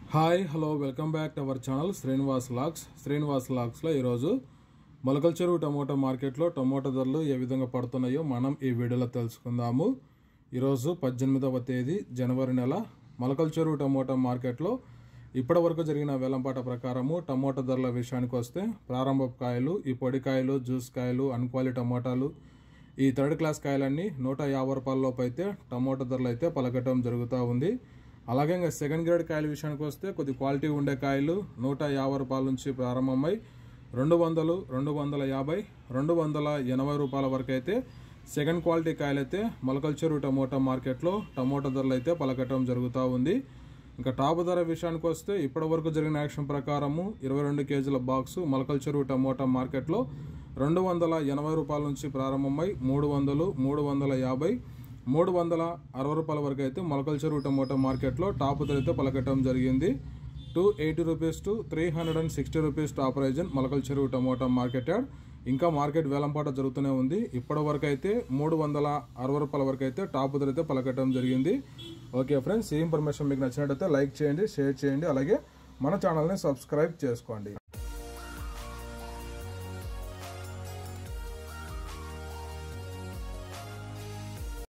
hi hello welcome back to our channel Srinivas లాక్స్ శ్రీనివాస్ లాక్స్లో ఈరోజు మొలకల చెరువు టమోటా మార్కెట్లో టమోటా ధరలు ఏ విధంగా పడుతున్నాయో మనం ఈ వీడియోలో తెలుసుకుందాము ఈరోజు పద్దెనిమిదవ తేదీ జనవరి నెల మొలకల చెరువు టమోటా మార్కెట్లో ఇప్పటి వరకు జరిగిన వేలంపాట ప్రకారము టమోటా ధరల విషయానికి వస్తే ప్రారంభ కాయలు ఈ పొడి కాయలు జ్యూస్ కాయలు అన్క్వాలి టమోటాలు ఈ థర్డ్ క్లాస్ కాయలన్నీ నూట యాభై రూపాయల లోపు అయితే టమోటా ధరలు అయితే పలకటం జరుగుతూ ఉంది అలాగే ఇంకా సెకండ్ గ్రేడ్ కాయల విషయానికి వస్తే కొద్ది క్వాలిటీ ఉండే కాయలు నూట యాభై రూపాయల నుంచి ప్రారంభమై రెండు వందలు రెండు వందల యాభై రెండు వందల ఎనభై రూపాయల వరకు అయితే సెకండ్ క్వాలిటీ కాయలు అయితే మొలకల్చెరు టమోటా మార్కెట్లో టమోటా ధరలు అయితే పలకటం జరుగుతూ ఉంది ఇంకా టాప్ ధర విషయానికి వస్తే ఇప్పటి వరకు జరిగిన యాక్షన్ ప్రకారము ఇరవై రెండు కేజీల బాక్సు మొలకల చెరువు టమోటా మార్కెట్లో రెండు వందల ఎనభై రూపాయల నుంచి ప్రారంభమై మూడు వందలు మూడు వందల యాభై మూడు వందల అరవై రూపాయల వరకు అయితే మొలకల చెరువు టమోటా మార్కెట్లో టాప్ ధర అయితే పలకటం జరిగింది two eighty rupees to three hundred and sixty rupees top రైజన్ Molakala Cheruvu tomato market yard ఇంకా మార్కెట్ వేలంపాట జరుగుతూనే ఉంది ఇప్పటి వరకు అయితే మూడు వందల అరవై రూపాయల వరకు అయితే టాప్ ధర అయితే పలకటం జరిగింది ఓకే ఫ్రెండ్స్ ఈ ఇన్ఫర్మేషన్ మీకు నచ్చినట్టయితే లైక్ చేయండి షేర్ చేయండి అలాగే మన ఛానల్ని సబ్స్క్రైబ్ చేసుకోండి